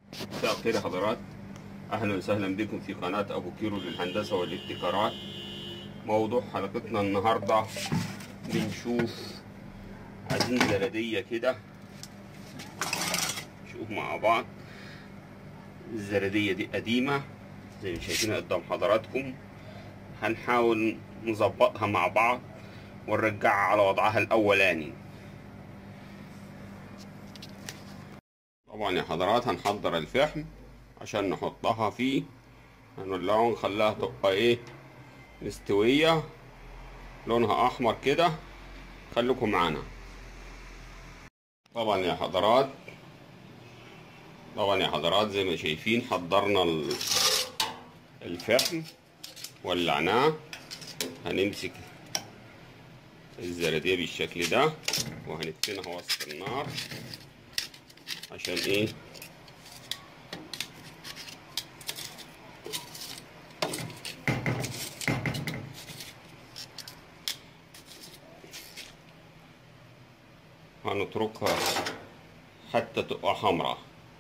مساء الخير يا حضرات اهلا وسهلا بكم في قناة ابو كيرو للهندسة والابتكارات موضوع حلقتنا النهاردة بنشوف عايزين زردية كده نشوف مع بعض الزردية دي قديمة زي ما شايفين قدام حضراتكم هنحاول نظبطها مع بعض ونرجعها على وضعها الاولاني طبعا يا حضرات هنحضر الفحم عشان نحطها فيه هنولعها ونخليها تبقى ايه مستوية لونها احمر كده خليكم معانا طبعا يا حضرات طبعا يا حضرات زي ما شايفين حضرنا ال- الفحم ولعناه هنمسك الزردية بالشكل ده وهندفنها وسط النار عشان ايه هنتركها حتى تبقى حمراء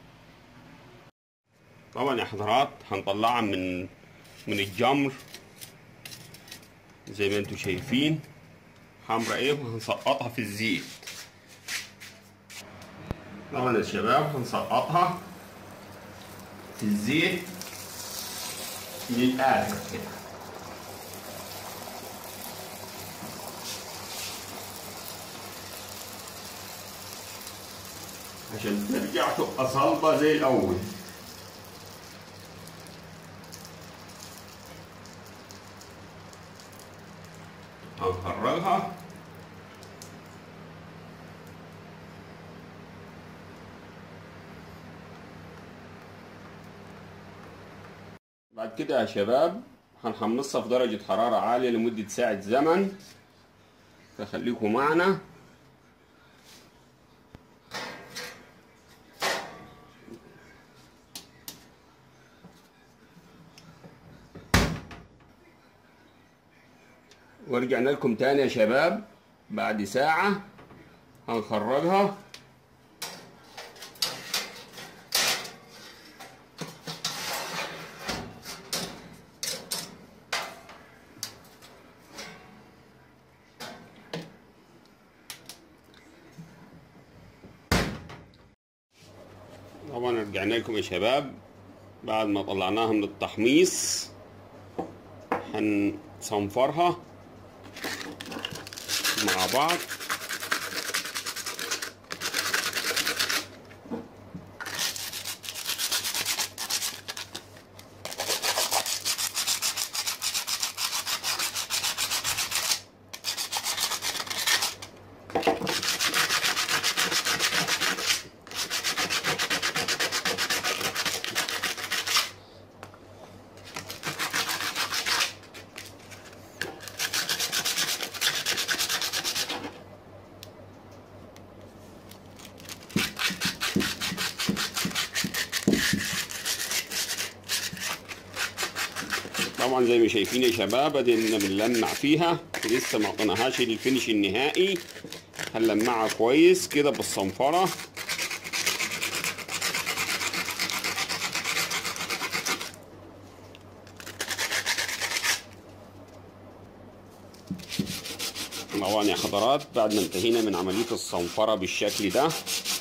طبعا يا حضرات هنطلعها من من الجمر زي ما انتم شايفين حمراء ايه وهنسقطها في الزيت طبعا يا شباب هنسقطها في الزيت للآخر كده عشان ترجع تبقى صلبة زي الأول هنخرجها بعد كده يا شباب هنحمصها في درجة حرارة عالية لمدة ساعة زمن فخليكم معنا ورجعنا لكم تاني يا شباب بعد ساعة هنخرجها طبعا رجعنا لكم يا شباب بعد ما طلعناها من التحميص هنصنفرها مع بعض طبعا زي ما شايفين يا شباب ادينا بنلمع فيها لسه ما عطيناهاش الفينش النهائي هنلمعها كويس كده بالصنفره طبعا يا حضرات بعد ما انتهينا من عمليه الصنفره بالشكل ده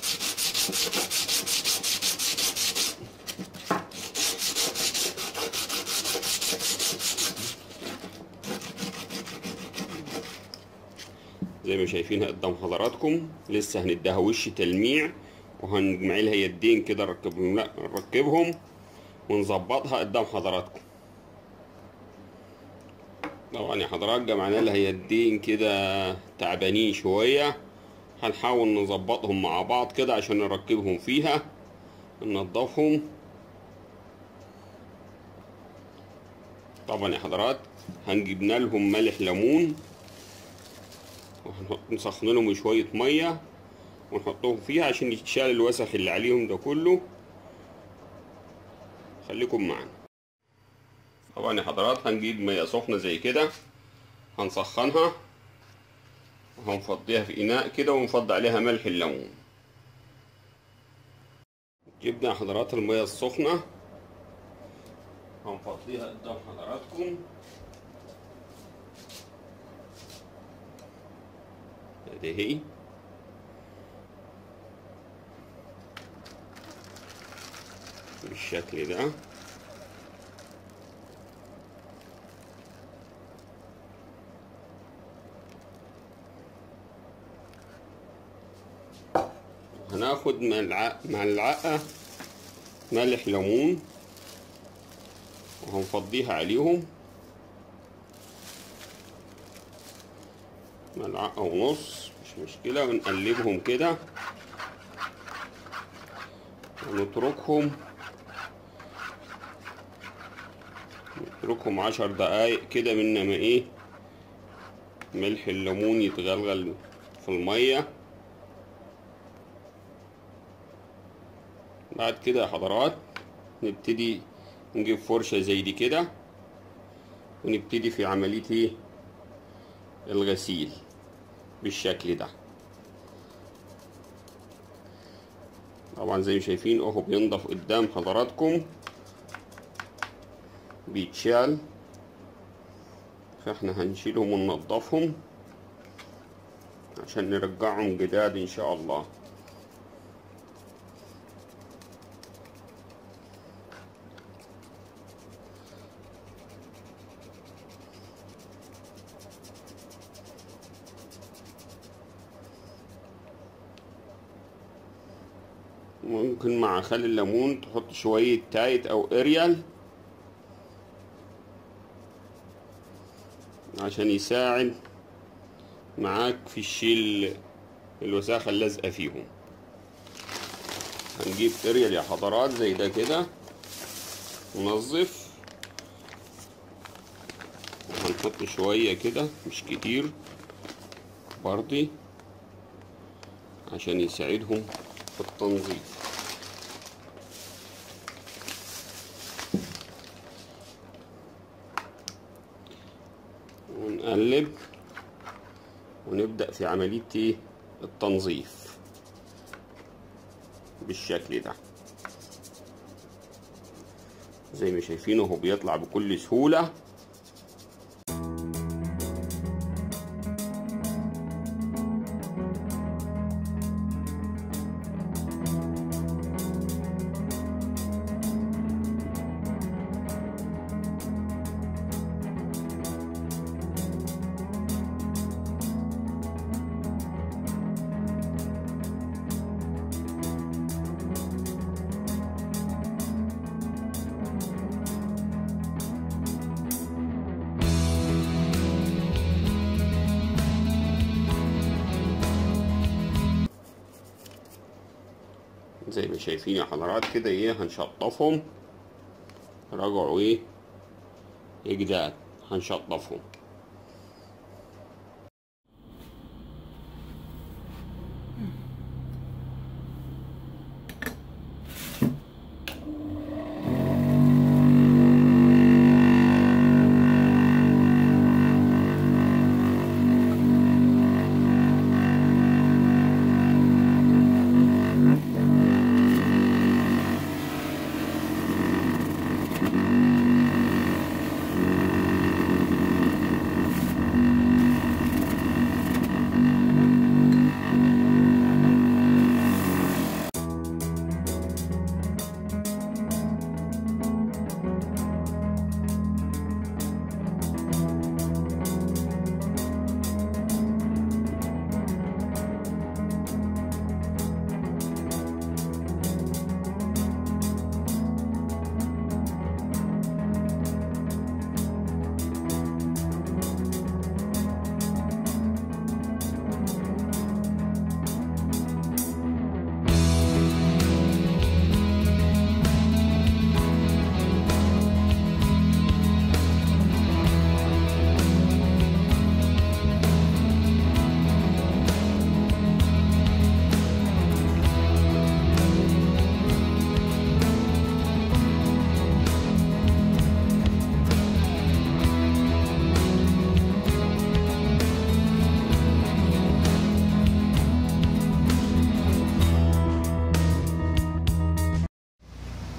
زي ما شايفينها قدام حضراتكم لسه هنديها وش تلميع وهنجمع لها يدين كده نركبهم لا نركبهم ونظبطها قدام حضراتكم طبعا يا حضرات جمعنا لها يدين كده تعبانين شوية هنحاول نظبطهم مع بعض كده عشان نركبهم فيها ننضفهم طبعا يا حضرات هنجيبنا لهم ملح ليمون وهنحط نسخن لهم شوية مية ونحطهم فيها عشان يتشال الوسخ اللي عليهم ده كله خليكم معنا طبعا يا حضرات هنجيب مية سخنة زي كده هنسخنها وهنفضيها في إناء كده ونفضي عليها ملح الليمون جبنا حضرات المية السخنة هنفضيها قدام حضراتكم ادي هي بالشكل ده هناخد ملعقة ملعقة ملح ليمون وهنفضيها عليهم ملعقة ونص مش مشكلة ونقلبهم كده ونتركهم نتركهم عشر دقايق كده من ما ايه ملح الليمون يتغلغل في الميه بعد كده يا حضرات نبتدي نجيب فرشة زي دي كده ونبتدي في عملية ايه الغسيل بالشكل ده طبعا زي ما شايفين اهو بينضف قدام حضراتكم بيتشال فاحنا هنشيلهم وننضفهم عشان نرجعهم جداد ان شاء الله ممكن مع خل الليمون تحط شوية تايت أو إريال عشان يساعد معاك في الشيل الوساخة اللازقة فيهم هنجيب إريال يا حضرات زي ده كده ننظف وهنحط شوية كده مش كتير برضي عشان يساعدهم في التنظيف ونقلب ونبدأ في عملية ايه التنظيف بالشكل ده زي ما شايفينه هو بيطلع بكل سهولة زي ما شايفين يا حضرات كده ايه هنشطفهم رجعوا ايه جداد هنشطفهم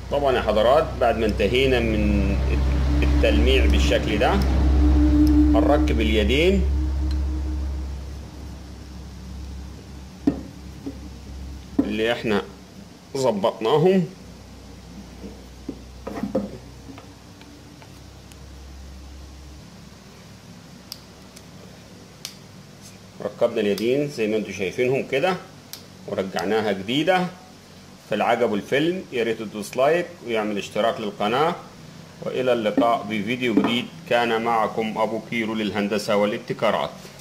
طبعا يا حضرات بعد ما انتهينا من التلميع بالشكل ده هنركب اليدين اللي احنا ظبطناهم ركبنا اليدين زي ما انتم شايفينهم كده ورجعناها جديدة فالعجب الفيلم يا ريت تدوس لايك ويعمل اشتراك للقناة وإلى اللقاء بفيديو جديد كان معكم أبو كيرو للهندسة والابتكارات